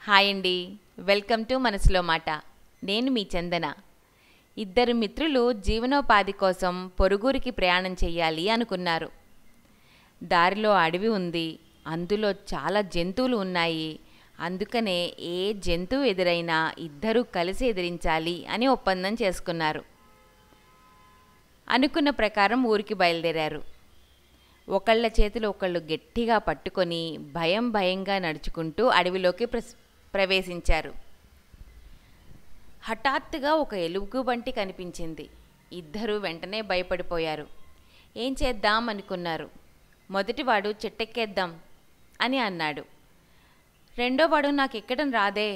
hi అండి welcome to మనసులో మాట నేను మీ చందన ఇద్దరు మిత్రులు జీవనోపాధి కోసం పొరుగురికి ప్రయాణం చెయ్యాలి అనుకున్నారు దారిలో అడవి ఉంది అందులో చాలా జంతువులు ఉన్నాయి అందుకనే ఏ జంతువు ఎదురైనా ఇద్దరూ కలిసి ఎదిరించాలి అని ఒప్పందం చేసుకున్నారు అనుకున్న ప్రకారం ఊరికి బయలుదేరారు ఒకళ్ళ చేతులు ఒకళ్ళు గట్టిగా పట్టుకొని భయం భయంగా నడుచుకుంటూ అడవిలోకి ప్రస్ ప్రవేశించారు హఠాత్తుగా ఒక ఎలుగుబంటి కనిపించింది ఇద్దరూ వెంటనే భయపడిపోయారు ఏం చేద్దాం అనుకున్నారు మొదటివాడు చెట్టెక్కేద్దాం అని అన్నాడు రెండోవాడు నాకు ఎక్కడం రాదే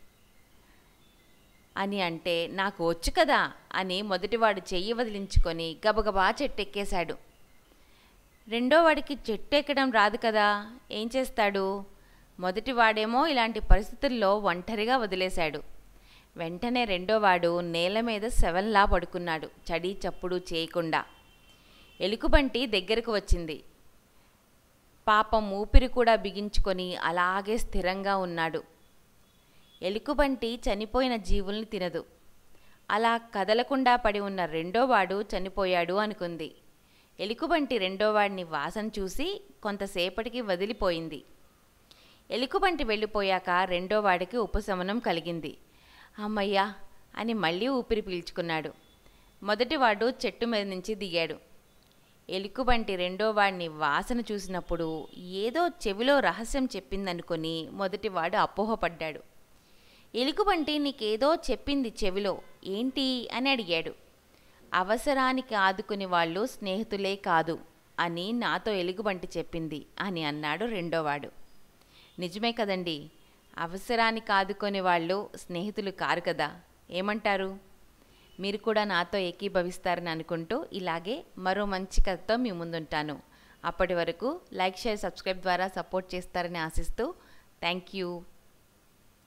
అని అంటే నాకు వచ్చు కదా అని మొదటివాడు చెయ్యి వదిలించుకొని గబగబా చెట్టెక్కేశాడు రెండో వాడికి చెట్టు ఎక్కడం రాదు కదా ఏం చేస్తాడు మొదటివాడేమో ఇలాంటి పరిస్థితుల్లో ఒంటరిగా వదిలేశాడు వెంటనే రెండోవాడు నేల మీద సెవెన్లా పడుకున్నాడు చడి చప్పుడు చేయకుండా ఎలుకబంటి దగ్గరకు వచ్చింది పాపం ఊపిరి కూడా బిగించుకొని అలాగే స్థిరంగా ఉన్నాడు ఎలుకబంటి చనిపోయిన జీవుల్ని తినదు అలా కదలకుండా పడి ఉన్న రెండోవాడు చనిపోయాడు అనుకుంది ఎలుకబంటి రెండోవాడిని వాసన చూసి కొంతసేపటికి వదిలిపోయింది ఎలుకబంటి వెళ్ళిపోయాక రెండోవాడికి ఉపశమనం కలిగింది అమ్మయ్యా అని మళ్ళీ ఊపిరి పీల్చుకున్నాడు మొదటివాడు చెట్టు మీద నుంచి దిగాడు ఎలుకబంటి రెండోవాడిని వాసన చూసినప్పుడు ఏదో చెవిలో రహస్యం చెప్పిందనుకొని మొదటివాడు అపోహపడ్డాడు ఎలుకబంటి నీకేదో చెప్పింది చెవిలో ఏంటి అని అడిగాడు అవసరానికి ఆదుకుని వాళ్ళు స్నేహితులే కాదు అని నాతో ఎలుగుబంటి చెప్పింది అని అన్నాడు రెండోవాడు నిజమే కదండి అవసరానికి ఆదుకునే వాళ్ళు స్నేహితులు కారు కదా ఏమంటారు మీరు కూడా నాతో ఏకీభవిస్తారని అనుకుంటూ ఇలాగే మరో మంచి కథతో మీ ముందుంటాను అప్పటి వరకు లైక్ షేర్ సబ్స్క్రైబ్ ద్వారా సపోర్ట్ చేస్తారని ఆశిస్తూ థ్యాంక్ యూ